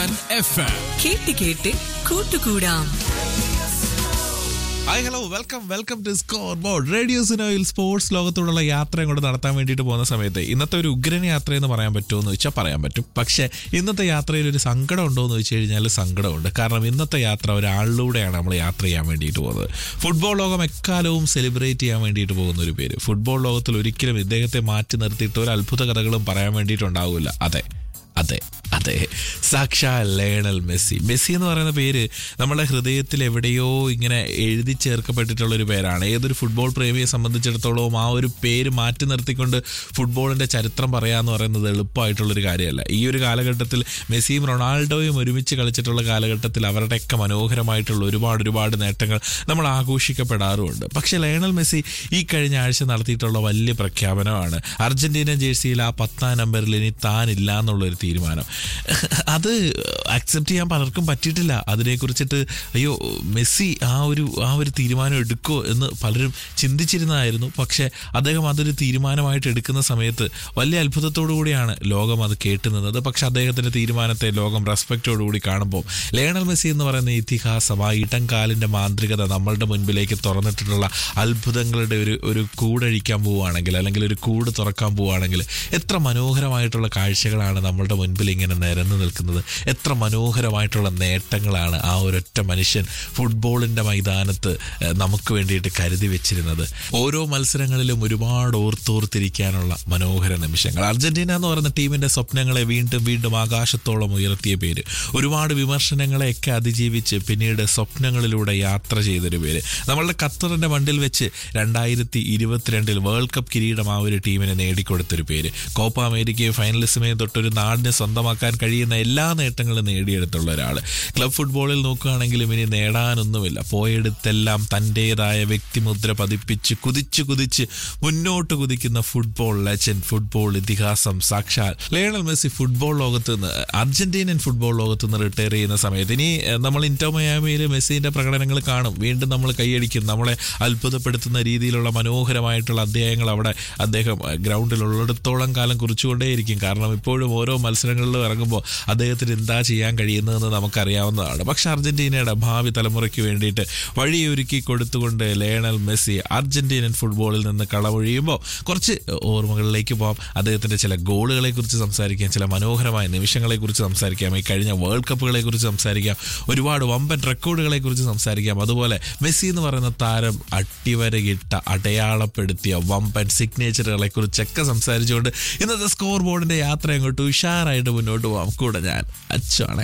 seven F M കേട്ട് കേട്ട് കൂട്ടുകൂടാം hi hello welcome welcome to scoreboard radio സിനോയിൽ സ്പോർട്സ് ലോകത്തോടുള്ള യാത്ര അങ്ങോട്ട് നടത്താൻ വേണ്ടിയിട്ട് പോകുന്ന സമയത്ത് ഇന്നത്തെ ഒരു ഉഗ്രൻ യാത്ര എന്ന് പറയാൻ പറ്റുമോ എന്ന് വെച്ചാൽ പറയാൻ പറ്റും പക്ഷേ ഇന്നത്തെ യാത്രയിൽ ഒരു സങ്കടം ഉണ്ടോ എന്ന് വെച്ച് കഴിഞ്ഞാൽ സങ്കടമുണ്ട് കാരണം ഇന്നത്തെ യാത്ര ഒരാളിലൂടെയാണ് നമ്മൾ യാത്ര ചെയ്യാൻ വേണ്ടിയിട്ട് പോകുന്നത് ഫുട്ബോൾ ലോകം എക്കാലവും സെലിബ്രേറ്റ് ചെയ്യാൻ വേണ്ടിയിട്ട് പോകുന്ന ഒരു പേര് ഫുട്ബോൾ ലോകത്തിൽ ഒരിക്കലും ഇദ്ദേഹത്തെ മാറ്റി നിർത്തിയിട്ട് ഒരു അത്ഭുത കഥകളും പറയാൻ വേണ്ടിയിട്ടുണ്ടാവില്ല അതെ അതെ അതെ സാക്ഷാ ലേണൽ മെസ്സി മെസ്സി എന്ന് പറയുന്ന പേര് നമ്മുടെ ഹൃദയത്തിൽ എവിടെയോ ഇങ്ങനെ എഴുതി ചേർക്കപ്പെട്ടിട്ടുള്ള ഒരു പേരാണ് ഏതൊരു ഫുട്ബോൾ പ്രേമിയെ സംബന്ധിച്ചിടത്തോളം ആ ഒരു പേര് മാറ്റി നിർത്തിക്കൊണ്ട് ഫുട്ബോളിന്റെ ചരിത്രം പറയാന്ന് പറയുന്നത് എളുപ്പമായിട്ടുള്ളൊരു കാര്യമല്ല ഈ ഒരു കാലഘട്ടത്തിൽ മെസ്സിയും റൊണാൾഡോയും ഒരുമിച്ച് കളിച്ചിട്ടുള്ള കാലഘട്ടത്തിൽ അവരുടെയൊക്കെ മനോഹരമായിട്ടുള്ള ഒരുപാട് ഒരുപാട് നേട്ടങ്ങൾ നമ്മൾ ആഘോഷിക്കപ്പെടാറുമുണ്ട് പക്ഷേ ലയണൽ മെസ്സി ഈ കഴിഞ്ഞ ആഴ്ച നടത്തിയിട്ടുള്ള വലിയ പ്രഖ്യാപനമാണ് അർജന്റീന ജേഴ്സിയിൽ ആ പത്താം നമ്പറിൽ ഇനി താനില്ല എന്നുള്ളൊരു തീരുമാനം അത് അക്സെപ്റ്റ് ചെയ്യാൻ പലർക്കും പറ്റിയിട്ടില്ല അതിനെക്കുറിച്ചിട്ട് അയ്യോ മെസ്സി ആ ഒരു ആ ഒരു തീരുമാനം എടുക്കോ എന്ന് പലരും ചിന്തിച്ചിരുന്നതായിരുന്നു പക്ഷേ അദ്ദേഹം അതൊരു തീരുമാനമായിട്ട് എടുക്കുന്ന സമയത്ത് വലിയ അത്ഭുതത്തോടു കൂടിയാണ് ലോകം അത് കേട്ടു നിന്നത് പക്ഷെ അദ്ദേഹത്തിന്റെ തീരുമാനത്തെ ലോകം റെസ്പെക്റ്റോടുകൂടി കാണുമ്പോൾ ലയണൽ മെസ്സി എന്ന് പറയുന്ന ഇതിഹാസം ആ ഇടംകാലിന്റെ മാന്ത്രികത നമ്മളുടെ മുൻപിലേക്ക് തുറന്നിട്ടുള്ള അത്ഭുതങ്ങളുടെ ഒരു ഒരു കൂടഴിക്കാൻ പോവുകയാണെങ്കിൽ അല്ലെങ്കിൽ ഒരു കൂട് തുറക്കാൻ പോവുകയാണെങ്കിൽ എത്ര മനോഹരമായിട്ടുള്ള കാഴ്ചകളാണ് നമ്മളുടെ മുൻപിൽ ഇങ്ങനെ നിരന്നു നിൽക്കുന്നത് എത്ര മനോഹരമായിട്ടുള്ള നേട്ടങ്ങളാണ് ആ ഒരൊറ്റ മനുഷ്യൻ ഫുട്ബോളിന്റെ മൈതാനത്ത് ഏഹ്, നമുക്ക് വേണ്ടിയിട്ട് കരുതി വെച്ചിരുന്നത് ഓരോ മത്സരങ്ങളിലും ഒരുപാട് ഓർത്തോർത്തിരിക്കാനുള്ള മനോഹര നിമിഷങ്ങൾ അർജന്റീന എന്ന് പറയുന്ന ടീമിന്റെ സ്വപ്നങ്ങളെ വീണ്ടും വീണ്ടും ആകാശത്തോളം ഉയർത്തിയ പേര് ഒരുപാട് വിമർശനങ്ങളെയൊക്കെ അതിജീവിച്ച് പിന്നീട് സ്വപ്നങ്ങളിലൂടെ യാത്ര ചെയ്തൊരു പേര് നമ്മളുടെ ഖത്തറിന്റെ മണ്ടിൽ വെച്ച് രണ്ടായിരത്തി ഇരുപത്തിരണ്ടിൽ വേൾഡ് കപ്പ് കിരീടം ആ ഒരു ടീമിന് നേടിക്കൊടുത്തൊരു പേര് കോപ്പ അമേരിക്കയും ഫൈനലിസ്മയും തൊട്ടൊരു നാടിനെ സ്വന്തമാക്കാൻ കഴിയുന്ന എല്ലാ നേട്ടങ്ങളും നേടിയെടുത്തുള്ള ഒരാൾ ക്ലബ് ഫുട്ബോളിൽ നോക്കുകയാണെങ്കിലും ഇനി നേടാനൊന്നുമില്ല പോയെടുത്തെല്ലാം തൻ്റെതായ വ്യക്തിമുദ്ര പതിപ്പിച്ച് കുതിച്ച് കുതിച്ച് മുന്നോട്ട് കുതിക്കുന്ന ഫുട്ബോൾ ലെജൻഡ് ഫുട്ബോൾ ഇതിഹാസം സാക്ഷാൽ ലയണൽ മെസ്സി ഫുട്ബോൾ ലോകത്ത് നിന്ന് അർജന്റീനൻ ഫുട്ബോൾ ലോകത്ത് നിന്ന് റിട്ടയർ ചെയ്യുന്ന സമയത്ത് ഇനി ഏഹ്, നമ്മൾ ഇന്റർ മയാമിയിൽ മെസ്സിന്റെ പ്രകടനങ്ങൾ കാണും വീണ്ടും നമ്മൾ കൈയടിക്കും നമ്മളെ അത്ഭുതപ്പെടുത്തുന്ന രീതിയിലുള്ള മനോഹരമായിട്ടുള്ള അധ്യായങ്ങൾ അവിടെ അദ്ദേഹം ഏഹ്, ഗ്രൗണ്ടിൽ ഉള്ളിടത്തോളം കാലം കുറിച്ചുകൊണ്ടേയിരിക്കും കാരണം ഇപ്പോഴും ഓരോ മത്സരങ്ങളിലും ഇറങ്ങുമ്പോൾ അദ്ദേഹത്തിന് എന്താ ചെയ്യാൻ കഴിയുന്നതെന്ന് നമുക്കറിയാവുന്നതാണ് പക്ഷെ അർജന്റീനയുടെ ഭാവി തലമുറയ്ക്ക് വേണ്ടിയിട്ട് വഴിയൊരുക്കി കൊടുത്തുകൊണ്ട് ലയണൽ മെസ്സി അർജന്റീനൻ ഫുട്ബോളിൽ നിന്ന് കളമൊഴിയുമ്പോൾ കുറച്ച് ഓർമ്മകളിലേക്ക് പോകാം അദ്ദേഹത്തിന്റെ ചില ഗോളുകളെ കുറിച്ച് സംസാരിക്കാം ചില മനോഹരമായ നിമിഷങ്ങളെ കുറിച്ച് സംസാരിക്കാം ഈ കഴിഞ്ഞ വേൾഡ് കപ്പുകളെ കുറിച്ച് സംസാരിക്കാം ഒരുപാട് വമ്പൻ റെക്കോർഡുകളെ കുറിച്ച് സംസാരിക്കാം അതുപോലെ മെസ്സി എന്ന് പറയുന്ന താരം അട്ടിവരകിട്ട അടയാളപ്പെടുത്തിയ വമ്പൻ സിഗ്നേച്ചറുകളെ കുറിച്ചൊക്കെ സംസാരിച്ചുകൊണ്ട് ഇന്നത്തെ സ്കോർ ബോർഡിന്റെ യാത്ര അങ്ങോട്ട് ഉഷാറായിട്ട് മുന്നോട്ട് പോകാം കൂടെ ഞാൻ അച്ചാണ്